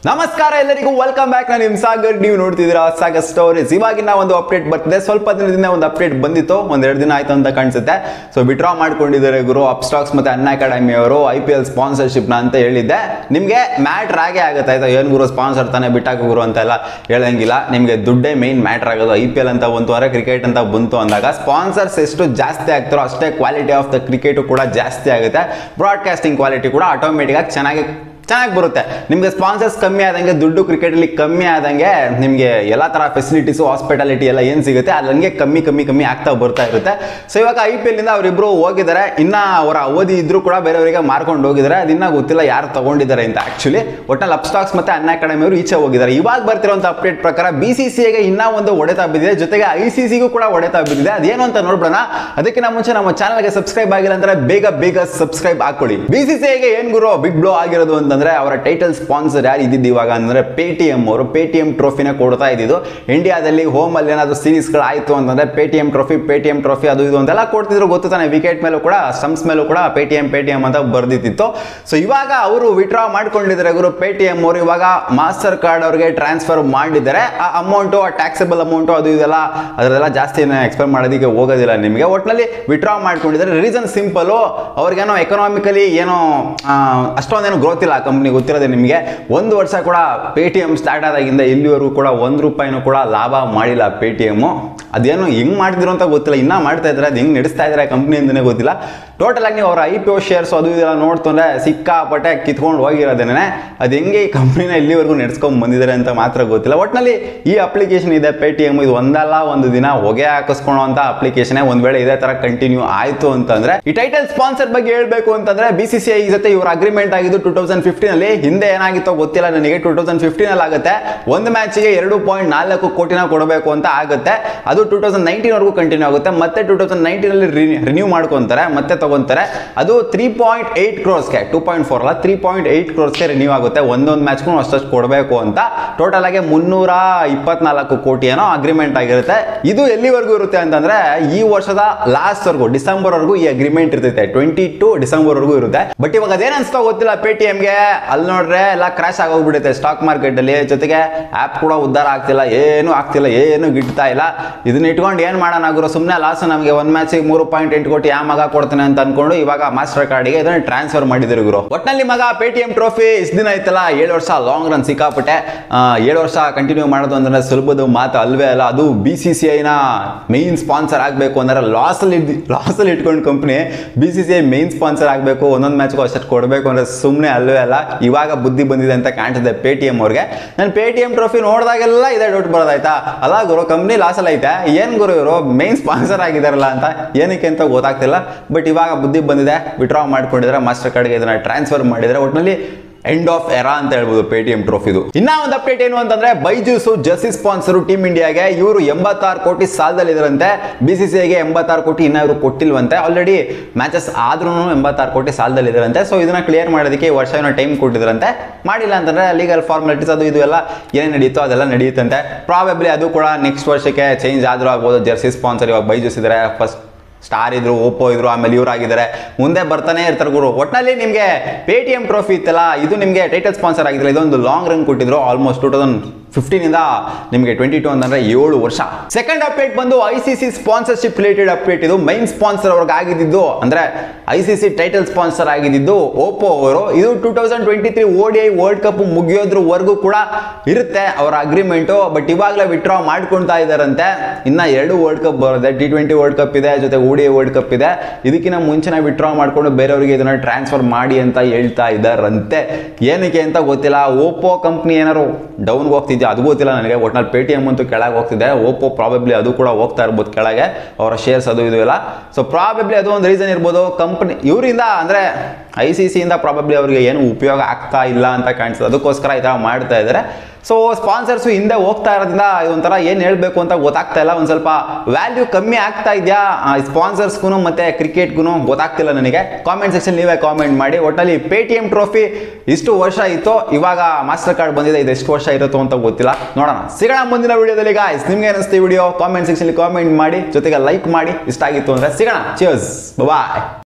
ನಮಸ್ಕಾರ ಎಲ್ಲರಿಗೂ welcome back ನಾನು ನಿಮ್ ಸಾಗರ್ ನೀವು ನೋಡ್ತಿದ್ದೀರಾ ಸಾಗರ್ ಸ್ಟೋರೀಸ್ ಇವಾಗಿನ ಒಂದು ಅಪ್ಡೇಟ್ ಬರ್ತಿದೆ ಸ್ವಲ್ಪ ದಿನದಿಂದ ಒಂದು ಅಪ್ಡೇಟ್ ಬಂದಿತ್ತು ಒಂದೆರಡು ದಿನ ಆಯ್ತು ಅಂತ ಕಾಣಿಸುತ್ತೆ ಸೊ ವಿಡ್ರಾ ಮಾಡ್ಕೊಂಡಿದ್ದಾರೆ ಗುರು ಅಪ್ಸ್ಟಾಕ್ಸ್ ಮತ್ತೆ ಅನ್ನ ಅಕಾಡೆಮಿ ಅವರು ಐ ಪಿ ಎಲ್ ಸ್ಪಾನ್ಸರ್ಶಿಪ್ನ ಅಂತ ಹೇಳಿದ್ದೆ ನಿಮಗೆ ಮ್ಯಾಟ್ರ್ ಆಗೇ ಆಗುತ್ತೆ ಆಯ್ತಾ ಏನು ಗುರು ಸ್ಪಾನ್ಸರ್ ತಾನೆ ಬಿಟ್ಟಾಕು ಗುರು ಅಂತೆಲ್ಲ ಹೇಳಂಗಿಲ್ಲ ನಿಮಗೆ ದುಡ್ಡೇ ಮೇನ್ ಮ್ಯಾಟ್ರ್ ಆಗೋದು ಐ ಪಿ ಎಲ್ ಅಂತ ಬಂತು ಅಂದರೆ ಕ್ರಿಕೆಟ್ ಅಂತ ಬಂತು ಅಂದಾಗ ಸ್ಪಾನ್ಸರ್ಸ್ ಎಷ್ಟು ಜಾಸ್ತಿ ಆಗ್ತಾರೋ ಅಷ್ಟೇ ಕ್ವಾಲಿಟಿ ಆಫ್ ದ ಕ್ರಿಕೆಟು ಕೂಡ ಜಾಸ್ತಿ ಆಗುತ್ತೆ ಬ್ರಾಡ್ಕಾಸ್ಟಿಂಗ್ ಕ್ವಾಲಿಟಿ ಕೂಡ ಆಟೋಮೆಟಿಕ್ ಆಗಿ ಚೆನ್ನಾಗಿ ಚೆನ್ನಾಗಿ ಬರುತ್ತೆ ನಿಮಗೆ ಸ್ಪಾನ್ಸರ್ಸ್ ಕಮ್ಮಿ ಆದಂಗೆ ದುಡ್ಡು ಕ್ರಿಕೆಟಲ್ಲಿ ಕಮ್ಮಿ ಆದಂಗೆ ನಿಮಗೆ ಎಲ್ಲ ಥರ ಫೆಸಿಲಿಟೀಸು ಹಾಸ್ಪಿಟಾಲಿಟಿ ಎಲ್ಲ ಏನು ಸಿಗುತ್ತೆ ಅದು ಹಂಗೆ ಕಮ್ಮಿ ಕಮ್ಮಿ ಕಮ್ಮಿ ಆಗ್ತಾ ಬರ್ತಾ ಇರುತ್ತೆ ಸೊ ಇವಾಗ ಐ ಪಿ ಎಲ್ಲಿಂದ ಅವರಿಬ್ಬರು ಹೋಗಿದ್ದಾರೆ ಇನ್ನ ಅವರ ಅವಧಿ ಇದ್ರೂ ಕೂಡ ಬೇರೆಯವರಿಗೆ ಮಾರ್ಕೊಂಡು ಹೋಗಿದ್ದಾರೆ ಅದಿನ್ನ ಗೊತ್ತಿಲ್ಲ ಯಾರು ತಗೊಂಡಿದ್ದಾರೆ ಅಂತ ಆಕ್ಚುಲಿ ಒಟ್ಟಲ್ಲಿ ಅಪ್ಸ್ಟಾಕ್ಸ್ ಮತ್ತೆ ಅನ್ನ ಅಕಾಡೆಮಿ ಅವರು ಈಚೆ ಹೋಗಿದ್ದಾರೆ ಇವಾಗ ಬರ್ತಿರೋಂಥ ಅಪ್ಡೇಟ್ ಪ್ರಕಾರ ಬಿ ಸಿ ಸಿ ಗೆ ಇನ್ನೂ ಒಂದು ಹೊಡೆತ ಬಿದ್ದಿದೆ ಜೊತೆಗೆ ಐ ಸಿ ಸಿಗೂ ಕೂಡ ಹೊಡೆತ ಬಿದ್ದಿದೆ ಅದೇನು ಅಂತ ನೋಡ್ಬಿಡೋಣ ಅದಕ್ಕಿಂತ ಮುಂಚೆ ನಮ್ಮ ಚಾನಲ್ಗೆ ಸಬ್ಸ್ಕ್ರೈಬ್ ಆಗಿಲ್ಲ ಅಂದ್ರೆ ಬೇಗ ಬೇಗ ಸಬ್ಸ್ಕ್ರೈಬ್ ಹಾಕೊಳ್ಳಿ ಬಿ ಸಿ ಸಿ ಗೆ ಏನ್ ಗುರು ಬಿಗ್ ಬ್ಲೋ ಆಗಿರೋದು ಅಂತಂದ್ರೆ ಅವರ ಟೈಟಲ್ ಸ್ಪಾನ್ಸರ್ ಯಾರು ಇದ್ದಿದ್ದು ಇವಾಗ ಅಂದ್ರೆ ಪೇ ಟಿ ಎಂ ಅವರು ಪೇ ಟಿ ಎಂ ಟ್ರೋಫಿನ ಕೊಡ್ತಾ ಇದ್ದಿದ್ದು ಇಂಡಿಯಾದಲ್ಲಿ ಹೋಮ್ ಅಲ್ಲಿ ಏನಾದ್ರು ಸೀರೀಸ್ಗಳು ಆಯ್ತು ಅಂತಂದ್ರೆ Paytm trophy Paytm trophy ಅದು ಇದು ಅಂತೆಲ್ಲ ಕೊಡ್ತಿದ್ರು ಗೊತ್ತು ತಾನೆ ವಿಕೆಟ್ ಮೇಲೂ ಕೂಡ ಸ್ಟಂಪ್ಸ್ ಮೇಲೂ ಕೂಡ Paytm Paytm ಅಂತ ಬರ್ದಿತ್ತು ಸೊ ಇವಾಗ ಅವರು ವಿಡ್ರಾ ಮಾಡ್ಕೊಂಡಿದ್ದಾರೆ ಗುರು ಪೇ ಟಿ ಎಂ ಅವರು ಇವಾಗ ಮಾಸ್ಟರ್ ಕಾರ್ಡ್ ಅವ್ರಿಗೆ ಟ್ರಾನ್ಸ್ಫರ್ ಮಾಡಿದ್ದಾರೆ ಆ ಅಮೌಂಟು ಆ ಟ್ಯಾಕ್ಸಬಲ್ ಅಮೌಂಟು ಅದು ಇದೆಲ್ಲ ಅದರೆಲ್ಲ ಜಾಸ್ತಿ ಎಕ್ಸ್ಪೆಕ್ಟ್ ಮಾಡೋದಕ್ಕೆ ಹೋಗೋದಿಲ್ಲ ನಿಮಗೆ ಒಟ್ಟಿನಲ್ಲಿ ವಿಡ್ರಾ ಮಾಡ್ಕೊಂಡಿದ್ದಾರೆ ರೀಸನ್ ಸಿಂಪಲು ಅವ್ರಿಗೇನೋ ಎಕನಾಮಿಕಲಿ ಏನೋ ಆ, ಅಷ್ಟೊಂದೇನು ಗ್ರೋತ್ ಇಲ್ಲ ಕಂಪ್ನಿ ಗೊತ್ತಿರೋದೆ ನಿಮಗೆ ಒಂದು ವರ್ಷ ಕೂಡ ಪೇ ಟಿ ಎಮ್ ಸ್ಟಾರ್ಟ್ ಆದಾಗಿಂದ ಇಲ್ಲಿವರೆಗೂ ಕೂಡ ಒಂದು ರೂಪಾಯಿನೂ ಕೂಡ ಲಾಭ ಮಾಡಿಲ್ಲ ಪೇ ಟಿ ಎಮ್ಮು ಅದೇನು ಹೆಂಗ್ ಮಾಡ್ತಿರೋ ಅಂತ ಗೊತ್ತಿಲ್ಲ ಇನ್ನೂ ಮಾಡ್ತಾ ಇದ್ದಾರೆ ಅದು ಹೆಂಗ್ ನಡೆಸ್ತಾ ಇದ್ದಾರೆ ಕಂಪ್ನಿ ಅಂತಲೇ ಗೊತ್ತಿಲ್ಲ ಟೋಟಲ್ ಆಗಿ ನೀವು ಅವರ ಐ ಪಿ ಒ ಶೇರ್ಸ್ ಅದು ಇದೆಲ್ಲ ನೋಡ್ತಂದ್ರೆ ಸಿಕ್ಕಾಪಟ್ಟೆ ಕಿತ್ಕೊಂಡು ಹೋಗಿರೋದೇನೆ ಅದು ಹೆಂಗೆ ಈ ಕಂಪ್ನಿನ ಇಲ್ಲಿವರೆಗೂ ನಡೆಸ್ಕೊಂಡ್ ಬಂದಿದ್ದಾರೆ ಅಂತ ಮಾತ್ರ ಗೊತ್ತಿಲ್ಲ ಒಟ್ಟಿನಲ್ಲಿ ಈ ಅಪ್ಲಿಕೇಶನ್ ಇದೆ ಪೇ ಟಿ ಎಮ್ ಇದು ಒಂದಲ್ಲ ಒಂದು ದಿನ ಹೊಗೆ ಹಾಕಿಸ್ಕೊಳ್ಳೋ ಅಂತ ಅಪ್ಲಿಕೇಶನ್ ಒಂದ್ ವೇಳೆ ಇದೇ ತರ ಕಂಟಿನ್ಯೂ ಆಯ್ತು ಅಂತಂದ್ರೆ ಈ ಟೈಟಲ್ ಸ್ಪಾನ್ಸರ್ ಬಗ್ಗೆ ಹೇಳ್ಬೇಕು ಅಂತಂದ್ರೆ ಬಿ ಸಿ ಸಿ ಐ ಜೊತೆ ಇವ್ರ ಅಗ್ರಿಮೆಂಟ್ ಆಗಿದ್ದು ಟೂ ತೌಸಂಡ್ ಫಿಫ್ಟೀನ್ ಅಲ್ಲಿ ಹಿಂದೆ ಏನಾಗಿತ್ತೋ ಗೊತ್ತಿಲ್ಲ ನನಗೆ ಟೂ ತೌಸಂಡ್ ಫಿಫ್ಟೀನ್ ಅಲ್ಲಿ ಆಗುತ್ತೆ ಒಂದು ಮ್ಯಾಚಿಗೆ ಎರಡು ಪಾಯಿಂಟ್ ನಾಲ್ಕು ಕೋಟಿನ ಕೊಡಬೇಕು ಅಂತ ಆಗುತ್ತೆ ಅದು ಟೂ ತೌಸಂಡ್ ನೈನ್ಟೀನ್ ವರೆಗೂ ಕಂಟಿನ್ಯೂ ಆಗುತ್ತೆ ಮತ್ತೆ ಟೂ ತೌಸಂಡ್ ನೈನ್ಟೀನ್ ಅಲ್ಲಿ ರಿನ್ಯೂ ಮಾಡ್ಕೊಂತಾರೆ ಮತ್ತೆ ತಗೊಂತಾರೆ ಅದು ತ್ರೀ ಪಾಯಿಂಟ್ ಏಟ್ ಕ್ರೋರ್ಸ್ಗೆ ಟೂ ಪಾಯಿಂಟ್ ಫೋರ್ ಅಲ್ಲ ತ್ರೀ ಪಾಯಿಂಟ್ ಏಟ್ ಕ್ರೋರ್ಸ್ಗೆ ರಿನ್ಯೂ ಆಗುತ್ತೆ ಒಂದೊಂದು ಮ್ಯಾಚ್ಗೂ ಅಷ್ಟಷ್ಟು ಕೊಡಬೇಕು ಅಂತ ಟೋಟಲ್ ಆಗಿ ಮುನ್ನೂರ ಇಪ್ಪತ್ನಾಲ್ಕು ಕೋಟಿ ಏನೋ ಅಗ್ರಿಮೆಂಟ್ ಆಗಿರುತ್ತೆ ಇದು ಎಲ್ಲಿವರೆಗೂ ಇರುತ್ತೆ ಅಂತಂದ್ರೆ ಈ ವರ್ಷದ ಲಾಸ್ಟ್ ವರ್ಗೂ ಡಿಸೆಂಬರ್ ವರೆಗೂ ಈ ಅಗ್ರಿಮೆಂಟ್ ಇರ್ತೈತೆ ಟ್ವೆಂಟಿ ಟು ಡಿಸೆಂಬರ್ ವರೆಗೂ ಇರುತ್ತೆ ಬಟ್ ಇವಾಗ ಅದೇನ್ ಅನ್ಸ್ತಾ ಗೊತ್ತಿಲ್ಲ ಪೇ ಟಿ ಎಮ್ಗೆ ಅಲ್ಲಿ ನೋಡ್ರೆ ಎಲ್ಲ ಕ್ರಾಶ್ ಆಗೋಗ್ಬಿಡುತ್ತೆ ಸ್ಟಾಕ್ ಮಾರ್ಕೆಟ್ ಅಲ್ಲಿ ಜೊತೆಗೆ ಆಪ್ ಕೂಡ ಉದ್ಧಾರ ಆಗ್ತಿಲ್ಲ ಏನು ಆಗ್ತಿಲ್ಲ ಏನು ಗಿಟ್ತಾ ಇಲ್ಲ ಇದನ್ನ ಇಟ್ಕೊಂಡು ಏನ್ ಮಾಡೋಣ ಗುರು ಸುಮ್ಮನೆ ಲಾಸ್ ನಮಗೆ ಒಂದ್ ಮ್ಯಾಚಿಗೆ ಮೂರು ಪಾಯಿಂಟ್ ಎಂಟು ಕೋಟಿ ಆ ಮಗ ಕೊಡ್ತಾನೆ ಅಂತ ಅನ್ಕೊಂಡು ಇವಾಗ ಮಾಸ್ಟರ್ ಕಾರ್ಡ್ಗೆ ಇದನ್ನ ಟ್ರಾನ್ಸ್ಫರ್ ಮಾಡಿದ್ರು ಗುರು ಒಟ್ನಲ್ಲಿ ಮಗ ಪೇ ಟಿ ಎಂ ಟ್ರೋಫಿ ಇಷ್ಟು ದಿನ ಆಯ್ತಲ್ಲ ಏಳು ವರ್ಷ ಲಾಂಗ್ ರನ್ ಸಿಕ್ಕಾಪಟ್ಟೆ ಆ, ಏಳು ವರ್ಷ ಕಂಟಿನ್ಯೂ ಮಾಡೋದು ಅಂದ್ರೆ ಸುಲಭದ ಮಾತು ಅಲ್ವೇ ಅಲ್ಲ ಅದು ಬಿ ಸಿ ಸಿ ಐನ ಮೇನ್ ಸ್ಪಾನ್ಸರ್ ಆಗಬೇಕು ಅಂದ್ರೆ ಲಾಸಲ್ಲಿ ಲಾಸಲ್ಲಿ ಇಟ್ಕೊಂಡು company B C C I main sponsor ಆಗಬೇಕು ಒಂದೊಂದು ಮ್ಯಾಚ್ಗೂ ಅಷ್ಟು ಕೊಡಬೇಕು ಅಂದ್ರೆ ಸುಮ್ಮನೆ ಅಲ್ವೇ ಅಲ್ಲ ಇವಾಗ ಬುದ್ಧಿ ಬಂದಿದೆ ಅಂತ ಕಾಣ್ತಿದೆ ಪೇ ಟಿ ಎಂ ಅವ್ರಿಗೆ ನಾನು ಪೇ ಟಿ ಎಂ ಟ್ರೋಫಿ ನೋಡಿದಾಗೆಲ್ಲ ಇದೇ ಡೌಟ್ ಬರೋದಾಯ್ತಾ ಅಲ್ಲ ಗುರು ಕಂಪ್ನಿ ಲಾಸಲ್ಲಿ ಐತೆ ಏನು ಗುರು ಇವರು ಮೇನ್ ಸ್ಪಾನ್ಸರ್ ಆಗಿದಾರಲ್ಲ ಅಂತ ಏನಕ್ಕೆ ಅಂತ ಗೊತ್ತಾಗ್ತಿಲ್ಲ ಬಟ್ ಇವಾಗ ಬುದ್ಧಿ ಬಂದಿದೆ ವಿಡ್ರಾ ಮಾಡ್ಕೊಂಡಿದ್ರೆ ಮಾಸ್ಟರ್ ಕಾರ್ಡ್ಗೆ ಇದನ್ನ ಟ್ರಾನ್ಸ್ಫರ್ ಮಾಡಿದ್ರೆ ಒಟ್ಟಿನಲ್ಲಿ ಎಂಡ್ ಆಫ್ ಎರಾ ಅಂತ ಹೇಳ್ಬೋದು ಪೇ ಟಿ ಎಂ ಟ್ರೋಫಿದು ಇನ್ನ ಒಂದು ಅಪ್ಡೇಟ್ ಏನು ಅಂತಂದ್ರೆ ಬೈಜೂಸು ಜರ್ಸಿ ಸ್ಪಾನ್ಸರ್ ಟೀಮ್ ಇಂಡಿಯಾಗೆ ಇವರು ಎಂಬತ್ತಾರು ಕೋಟಿ ಸಾಲದಲ್ಲಿದ್ದರಂತೆ ಬಿ ಸಿ ಸಿ ಐಗೆ ಎಂಬತ್ತಾರು ಕೋಟಿ ಇನ್ನ ಇವರು ಕೊಟ್ಟಿಲ್ವಂತೆ ಆಲ್ರೆಡಿ ಮ್ಯಾಚಸ್ ಆದ್ರೂ ಎಂಬತ್ತಾರು ಕೋಟಿ ಸಾಲದಲ್ಲಿದ್ದಾರಂತೆ ಸೊ ಇದನ್ನ ಕ್ಲಿಯರ್ ಮಾಡೋದಕ್ಕೆ ಈ ವರ್ಷ ಏನೋ ಟೈಮ್ ಕೊಟ್ಟಿದ್ರಂತೆ ಮಾಡಿಲ್ಲ ಅಂತಂದ್ರೆ ಲೀಗಲ್ ಫಾರ್ಮಾಲಿಟೀಸ್ ಅದು ಇದು ಎಲ್ಲ ಏನೇನು ನಡೀತೋ ಅದೆಲ್ಲ ನಡೆಯುತ್ತಂತೆ ಪ್ರಾಬಬ್ಲಿ ಅದು ಕೂಡ ನೆಕ್ಸ್ಟ್ ವರ್ಷಕ್ಕೆ ಚೇಂಜ್ ಆದ್ರೂ ಆಗ್ಬೋದು ಜರ್ಸಿ ಸ್ಪಾನ್ಸರ್ ಇವಾಗ ಬೈಜೂಸ್ ಇದ್ದಾರೆ ಫಸ್ಟ್ ಸ್ಟಾರ್ ಇದ್ರು ಓಪೋ ಇದ್ರು ಆಮೇಲೆ ಇವರಾಗಿದ್ದಾರೆ ಮುಂದೆ ಬರ್ತಾನೆ ಇರ್ತಾರೆ ಗುರು ಒಟ್ನಲ್ಲಿ ನಿಮಗೆ ಪೇ ಟಿ ಎಂ ಟ್ರೋಫಿ ಇತ್ತಲ್ಲ ಇದು ನಿಮಗೆ ಟೈಟಲ್ ಸ್ಪಾನ್ಸರ್ ಆಗಿದ್ದಿಲ್ಲ ಇದೊಂದು ಲಾಂಗ್ ರನ್ ಕೊಟ್ಟಿದ್ರು ಆಲ್ಮೋಸ್ಟ್ ಟೂ ತೌಸಂಡ್ ಫಿಫ್ಟೀನ್ ಇಂದ ನಿಮಗೆ ಟ್ವೆಂಟಿ ಟೂ ಅಂತಂದ್ರೆ ಏಳು ವರ್ಷ ಸೆಕೆಂಡ್ ಅಪ್ಡೇಟ್ ಬಂದು I C C sponsorship related update ಇದು ಮೈನ್ ಸ್ಪಾನ್ಸರ್ ಅವ್ರಿಗೆ ಆಗಿದ್ದು ಅಂದ್ರೆ I C C title sponsor ಆಗಿದ್ದು ಓಪೋ ಅವರು ಇದು two thousand twenty three O D I world cup ಮುಗಿಯೋದ್ರವರೆಗೂ ಕೂಡ ಇರುತ್ತೆ ಅವರ ಅಗ್ರಿಮೆಂಟು ಬಟ್ ಇವಾಗಲೇ ವಿಡ್ರಾ ಮಾಡ್ಕೊಳ್ತಾ ಇದ್ದಾರಂತೆ ಇನ್ನ ಎರಡು ವರ್ಲ್ಡ್ ಕಪ್ ಬರುತ್ತೆ ಟಿ ಟ್ವೆಂಟಿ ವರ್ಲ್ಡ್ ಕಪ್ ಇದೆ ಜೊತೆ ಓಡಿ ವರ್ಲ್ಡ್ ಕಪ್ ಇದೆ ಇದಕ್ಕಿಂತ ಮುಂಚೆನೇ ವಿಡ್ರಾ ಮಾಡ್ಕೊಂಡು ಬೇರೆಯವರಿಗೆ ಇದನ್ನ ಟ್ರಾನ್ಸ್ಫರ್ ಮಾಡಿ ಅಂತ ಹೇಳ್ತಾ ಇದ್ದಾರಂತೆ ಏನಕ್ಕೆ ಅಂತ ಗೊತ್ತಿಲ್ಲ ಓಪೋ ಕಂಪ್ನಿ ಏನಾರು ಡೌನ್ ಹೋಗ್ತಿದ್ಯಾ ಅದು ಗೊತ್ತಿಲ್ಲ ನನಗೆ ಒಟ್ನಲ್ಲಿ ಪೇ ಟಿ ಎಮ್ ಅಂತೂ ಕೆಳಗೆ ಹೋಗ್ತಿದೆ ಓಪೋ ಪ್ರಾಬಬ್ಲಿ ಅದು ಕೂಡ ಹೋಗ್ತಾ ಇರ್ಬೋದು ಕೆಳಗೆ ಅವರ ಶೇರ್ಸ್ ಅದು ಇದು ಎಲ್ಲ ಸೊ ಪ್ರಾಬಬ್ಲಿ ಅದು ಒಂದು ರೀಸನ್ ಇರ್ಬೋದು ಕಂಪ್ನಿ ಇವರಿಂದ ಅಂದರೆ ಐ ಸಿ ಸಿಯಿಂದ ಪ್ರಾಬಬ್ಲಿ ಅವರಿಗೆ ಏನು ಉಪಯೋಗ ಆಗ್ತಾ ಇಲ್ಲ ಅಂತ ಕಾಣಿಸ್ತದೆ ಅದಕ್ಕೋಸ್ಕರ ಈ ಥರ ಮಾಡ್ತಾ ಇದ್ದಾರೆ ಸೊ ಸ್ಪಾನ್ಸರ್ಸು ಹಿಂದೆ ಹೋಗ್ತಾ ಇರೋದ್ರಿಂದ ಇದೊಂಥರ ಏನು ಹೇಳಬೇಕು ಅಂತ ಗೊತ್ತಾಗ್ತಾ ಇಲ್ಲ ಒಂದು ಸ್ವಲ್ಪ ವ್ಯಾಲ್ಯೂ ಕಮ್ಮಿ ಆಗ್ತಾ ಇದೆಯಾ ಸ್ಪಾನ್ಸರ್ಸ್ಗೂ ಮತ್ತು ಕ್ರಿಕೆಟ್ಗೂ ಗೊತ್ತಾಗ್ತಿಲ್ಲ ನನಗೆ ಕಾಮೆಂಟ್ ಸೆಕ್ಷನ್ ನೀವೇ ಕಾಮೆಂಟ್ ಮಾಡಿ ಒಟ್ಟಲ್ಲಿ ಪೇ ಟಿ ಎಮ್ ಟ್ರೋಫಿ ಇಷ್ಟು ವರ್ಷ ಇತ್ತು ಇವಾಗ ಮಾಸ್ಟರ್ ಕಾರ್ಡ್ ಬಂದಿದೆ ಇದು ಎಷ್ಟು ವರ್ಷ ಇರುತ್ತೋ ಅಂತ ಗೊತ್ತಿಲ್ಲ ನೋಡೋಣ ಸಿಗೋಣ ಮುಂದಿನ ವಿಡಿಯೋದಲ್ಲಿ ಗಾಯ್ಸ್ ನಿಮ್ಗೆ ಅನಿಸ್ತು ಈ ವಿಡಿಯೋ ಕಾಮೆಂಟ್ ಸೆಕ್ಷನ್ ಕಾಮೆಂಟ್ ಮಾಡಿ ಜೊತೆಗೆ ಲೈಕ್ ಮಾಡಿ ಇಷ್ಟ ಆಗಿತ್ತು ಅಂದರೆ ಸಿಗೋಣ ಚಿಯರ್ಸ್ ಬಾಯ್